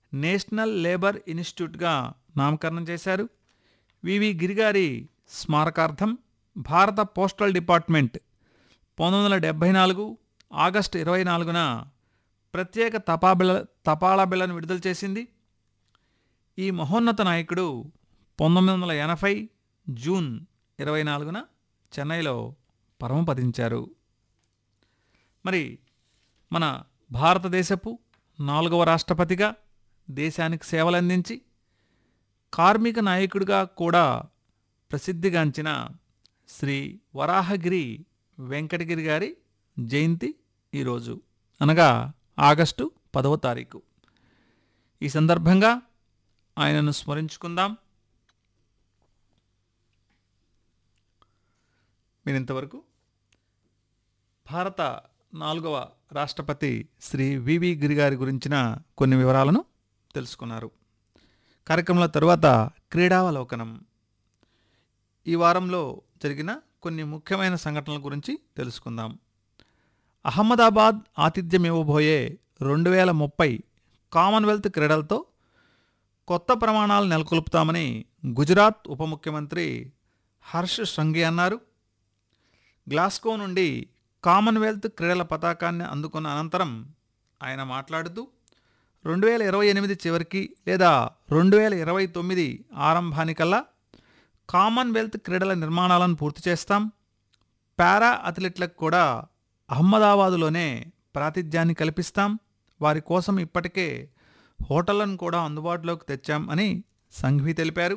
national labour ఇన్స్టిట్యూట్గా నామకరణం చేశారు వివి గిరిగారి స్మారకార్థం భారత పోస్టల్ డిపార్ట్మెంట్ పంతొమ్మిది వందల డెబ్భై నాలుగు ఆగస్టు ఇరవై నాలుగున ప్రత్యేక తపాబిల తపాలా బిళ్లను విడుదల చేసింది ఈ మహోన్నత నాయకుడు పంతొమ్మిది వందల ఎనభై జూన్ ఇరవై నాలుగున చెన్నైలో పరమపదించారు మరి మన భారతదేశపు నాలుగవ రాష్ట్రపతిగా దేశానికి సేవలందించి కార్మిక నాయకుడిగా కూడా ప్రసిద్ధిగాంచిన శ్రీ వరాహగిరి వెంకటగిరి గారి జయంతి ఈరోజు అనగా ఆగస్టు పదవ తారీఖు ఈ సందర్భంగా ఆయనను స్మరించుకుందాం మీరు ఇంతవరకు భారత నాలుగవ రాష్ట్రపతి శ్రీ వివి గిరి గారి గురించిన కొన్ని వివరాలను తెలుసుకున్నారు కార్యక్రమంలో తరువాత క్రీడావలోకనం ఈ వారంలో జరిగిన కొన్ని ముఖ్యమైన సంఘటనల గురించి తెలుసుకుందాం అహ్మదాబాద్ ఆతిథ్యం ఇవ్వబోయే రెండు వేల ముప్పై కామన్వెల్త్ క్రీడలతో కొత్త ప్రమాణాలు నెలకొల్పుతామని గుజరాత్ ఉప ముఖ్యమంత్రి హర్ష్ సంఘి అన్నారు గ్లాస్గో నుండి కామన్వెల్త్ క్రీడల పతాకాన్ని అందుకున్న అనంతరం ఆయన మాట్లాడుతూ రెండు వేల ఇరవై ఎనిమిది చివరికి లేదా రెండు వేల ఇరవై తొమ్మిది ఆరంభానికల్లా కామన్వెల్త్ క్రీడల నిర్మాణాలను పూర్తి చేస్తాం పారా అథ్లెట్లకు కూడా అహ్మదాబాదులోనే ప్రాతిథ్యాన్ని కల్పిస్తాం వారి కోసం ఇప్పటికే హోటళ్లను కూడా అందుబాటులోకి తెచ్చాం అని సంఘవి తెలిపారు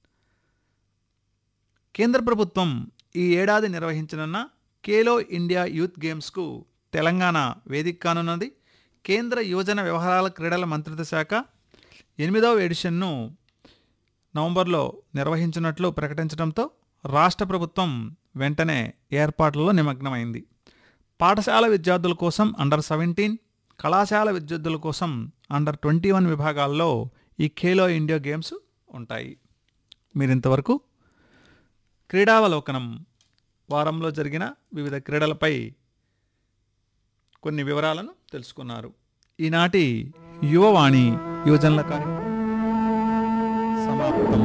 కేంద్ర ప్రభుత్వం ఈ ఏడాది నిర్వహించనున్న ఖేలో ఇండియా యూత్ గేమ్స్కు తెలంగాణ వేదిక కానున్నది కేంద్ర యువజన వ్యవహారాల క్రీడల మంత్రిత్వ శాఖ ఎనిమిదవ ఎడిషన్ను నవంబర్లో నిర్వహించినట్లు ప్రకటించడంతో రాష్ట్ర ప్రభుత్వం వెంటనే ఏర్పాట్లలో నిమగ్నమైంది పాఠశాల విద్యార్థుల కోసం అండర్ సెవెంటీన్ కళాశాల విద్యార్థుల కోసం అండర్ ట్వంటీ వన్ విభాగాల్లో ఈ ఖేలో ఇండియా గేమ్స్ ఉంటాయి మీరింతవరకు క్రీడావలోకనం వారంలో జరిగిన వివిధ క్రీడలపై కొన్ని వివరాలను తెలుసుకున్నారు ఈనాటి యువవాణి యువజనుల కార్యక్రమం సమాప్తం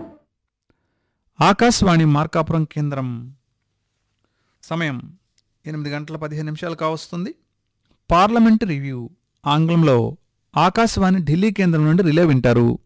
ఆకాశవాణి మార్కాపురం కేంద్రం సమయం ఎనిమిది గంటల పదిహేను నిమిషాలు కావస్తుంది పార్లమెంట్ రివ్యూ ఆంగ్లంలో ఆకాశవాణి ఢిల్లీ కేంద్రం నుండి రిలే వింటారు